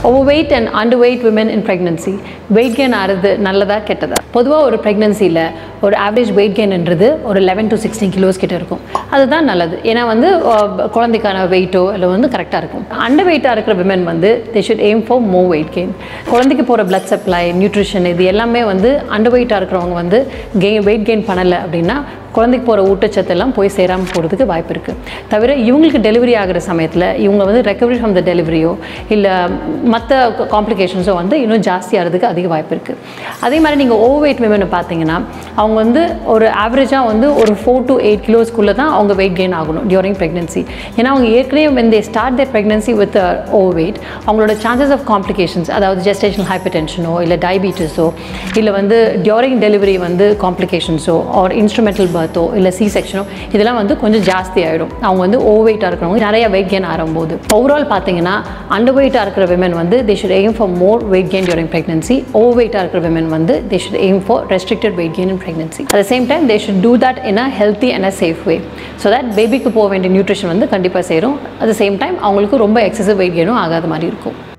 over overweight and underweight women in pregnancy weight gain ஆகிறது நல்லதா கெட்டதா பொதுவாக ஒரு ப்ரெக்னன்சியில் ஒரு ஆவரேஜ் வெயிட் கெயின்ன்றது ஒரு லெவன் டு சிக்ஸ்டீன் கிலோஸ் கிட்ட இருக்கும் அதுதான் நல்லது ஏன்னா வந்து அஹ், குழந்தைக்கான வெயிட்டோ இல்லை வந்து கரெக்டாக இருக்கும் அண்டர் வெயிட்டாக இருக்கிற விமன் வந்து they should aim for more weight gain குழந்தைக்கு போகிற blood சப்ளை நியூட்ரிஷன் இது எல்லாமே வந்து அண்டர் வெயிட்டாக இருக்கிறவங்க வந்து கெயின் வெயிட் கெயின் பண்ணலை அப்படின்னா குழந்தைக்கு போகிற ஊட்டச்சத்து எல்லாம் போய் சேராமல் போகிறதுக்கு வாய்ப்பு இருக்குது தவிர இவங்களுக்கு டெலிவரி ஆகிற சமயத்தில் இவங்க வந்து ரெக்கவரி ஃப்ரம் த டெலிவரியோ இல்லை மற்ற காம்ப்ளிகேஷன்ஸோ வந்து இன்னும் ஜாஸ்தியாகிறதுக்கு அதிக வாய்ப்பு இருக்குது அதே மாதிரி நீங்கள் ஓவர் வெயிட் விமனை பார்த்தீங்கன்னா அவங்க வந்து ஒரு ஆவரேஜாக வந்து ஒரு ஃபோர் டு எயிட் கிலோஸ்க்குள்ளே தான் அவங்க வெயிட் கெயின் ஆகணும் டியூரிங் ப்ரெக்னன்சி ஏன்னா அவங்க ஏற்கனவே when they start their pregnancy with overweight அவங்களோட சான்சஸ் ஆஃப் காம்ப்ளிகேஷன்ஸ் அதாவது ஜெஸ்டேஷனல் ஹைப்பர் டென்ஷனோ இல்லை டயபிட்டிஸோ இல்லை வந்து டியூரிங் டெலிவரி வந்து காம்ப்ளிகேஷன்ஸோ ஆர் இன்ஸ்ட்ருமெண்டல் பர்த்தோ இல்லை சி செக்ஷனோ இதெல்லாம் வந்து கொஞ்சம் ஜாஸ்தி ஆகிடும் அவங்க வந்து ஓவர் வெயிட்டாக இருக்கிறவங்க நிறைய வெயிட் கெயின் ஆகும்போது ஓவரால் பார்த்தீங்கன்னா அண்டர் வெயிட்டாக இருக்கிற விமன் வந்து they should aim for more weight gain during pregnancy ஓவர் வெயிட்டாக இருக்கிற விமன் வந்து they should aim for restricted weight gain in pregnancy at the same time they should do that in a healthy and a safe way so that பேபிக்கு போக வேண்டிய nutrition வந்து கண்டிப்பாக சேரும் at the சேம் டைம் அவங்களுக்கு ரொம்ப excessive wait கெயினும் ஆகாத மாதிரி இருக்கும்